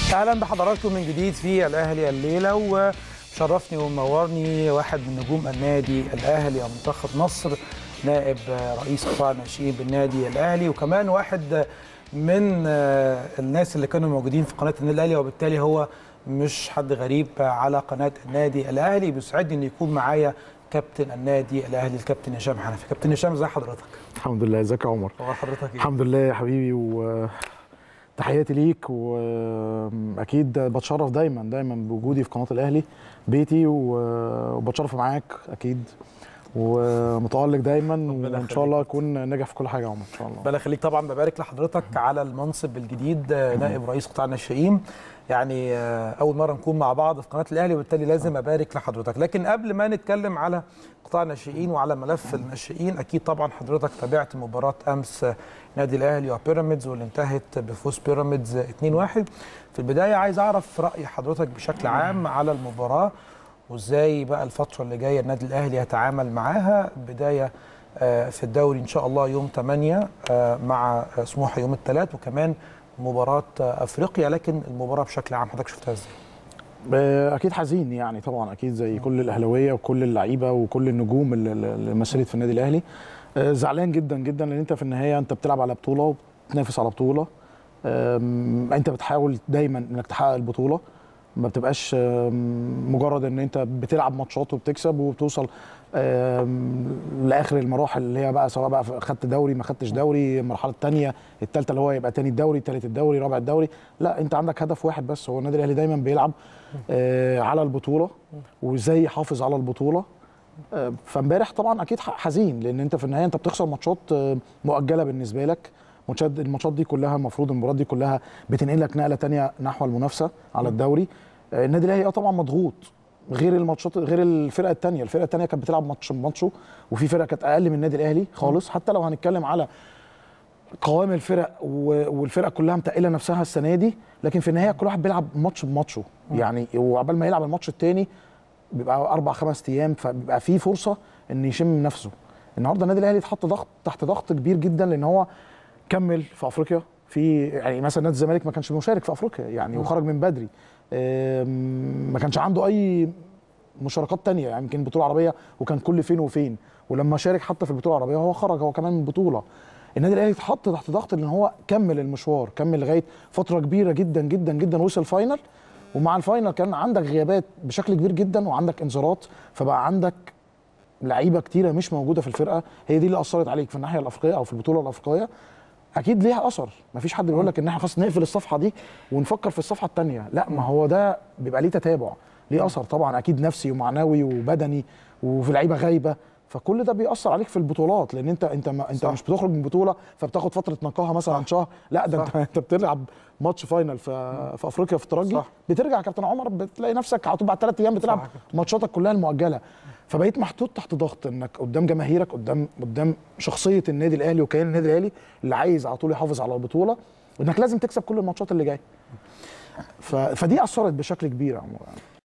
اهلا بحضراتكم من جديد في الاهلي الليله وشرفني ومنورني واحد من نجوم النادي الاهلي منتخب مصر نائب رئيس قطاع الناشئين بالنادي الاهلي وكمان واحد من الناس اللي كانوا موجودين في قناه النادي الاهلي وبالتالي هو مش حد غريب على قناه النادي الاهلي بيسعدني ان يكون معايا كابتن النادي الاهلي الكابتن هشام حنفي كابتن هشام ازي حضرتك الحمد لله ازيك يا عمر اخبار حضرتك ايه الحمد لله يا حبيبي وتحياتي ليك واكيد بتشرف دايما دايما بوجودي في قناه الاهلي بيتي وبتشرف معاك اكيد ومتالق دايما وان شاء الله اكون ناجح في كل حاجه يا عمر ان شاء الله ربنا يخليك طبعا ببارك لحضرتك على المنصب الجديد نائب رئيس قطاع الناشئين يعني اول مره نكون مع بعض في قناه الاهلي وبالتالي لازم ابارك لحضرتك لكن قبل ما نتكلم على قطاع الناشئين وعلى ملف الناشئين اكيد طبعا حضرتك تابعت مباراه امس نادي الاهلي وبيراميدز واللي انتهت بفوز بيراميدز 2-1 في البدايه عايز اعرف راي حضرتك بشكل عام على المباراه وازاي بقى الفتره اللي جايه النادي الاهلي يتعامل معاها بدايه في الدوري ان شاء الله يوم 8 مع سموحه يوم الثلاث وكمان مباراه افريقيا لكن المباراه بشكل عام حضرتك شفتها ازاي؟ اكيد حزين يعني طبعا اكيد زي كل الاهلاويه وكل اللعيبه وكل النجوم اللي مثلت في النادي الاهلي زعلان جدا جدا لان انت في النهايه انت بتلعب على بطوله وبتنافس على بطوله انت بتحاول دايما انك تحقق البطوله ما بتبقاش مجرد ان انت بتلعب ماتشات وبتكسب وبتوصل لاخر المراحل اللي هي بقى سواء بقى خدت دوري ما خدتش دوري المرحله الثانيه الثالثه اللي هو يبقى ثاني الدوري ثالث الدوري رابع الدوري لا انت عندك هدف واحد بس هو النادي الاهلي دايما بيلعب على البطوله وازاي يحافظ على البطوله فامبارح طبعا اكيد حزين لان انت في النهايه انت بتخسر ماتشات مؤجله بالنسبه لك ماتشات الماتشات دي كلها المفروض المباريات دي كلها بتنقلك نقله ثانيه نحو المنافسه على الدوري النادي الاهلي اه طبعا مضغوط غير الماتشات غير الفرقه الثانيه الفرقه الثانيه كانت بتلعب ماتش بماتشه وفي فرقه كانت اقل من النادي الاهلي خالص حتى لو هنتكلم على قوام الفرق والفرقه كلها متقله نفسها السنه دي لكن في النهايه كل واحد بيلعب ماتش بماتشه يعني وعبال ما يلعب الماتش الثاني بيبقى اربع خمس ايام فبيبقى في فرصه ان يشم نفسه النهارده النادي الاهلي اتحط ضغط تحت ضغط كبير جدا لان هو كمل في افريقيا في يعني مثلا نادي الزمالك ما كانش مشارك في افريقيا يعني وخرج من بدري ما كانش عنده اي مشاركات تانية يعني يمكن بطوله عربيه وكان كل فين وفين ولما شارك حتى في البطوله العربيه هو خرج هو كمان من بطوله النادي الاهلي اتحط تحت ضغط ان هو كمل المشوار كمل لغايه فتره كبيره جدا جدا جدا وصل فاينل ومع الفاينل كان عندك غيابات بشكل كبير جدا وعندك انذارات فبقى عندك لعيبه كتيره مش موجوده في الفرقه هي دي اللي اثرت عليك في الناحيه الافريقيه او في البطوله الافريقيه اكيد ليها اثر مفيش حد بيقول لك ان احنا خلاص نقفل الصفحه دي ونفكر في الصفحه الثانيه لا ما هو ده بيبقى ليه تتابع ليه اثر طبعا اكيد نفسي ومعنوي وبدني وفي لعيبه غايبه فكل ده بيأثر عليك في البطولات لان انت انت ما انت صح. مش بتخرج من بطوله فبتاخد فتره نقاهه مثلا شهر لا ده انت انت بتلعب ماتش فاينل في في افريقيا في الترجي صح. بترجع يا كابتن عمر بتلاقي نفسك على طول بعد ثلاث ايام بتلعب ماتشاتك كلها المؤجله فبقيت محطوط تحت ضغط انك قدام جماهيرك قدام قدام شخصيه النادي الاهلي وكيان النادي الاهلي اللي عايز على طول يحافظ على البطوله وانك لازم تكسب كل الماتشات اللي جايه فدي اثرت بشكل كبير يا عمر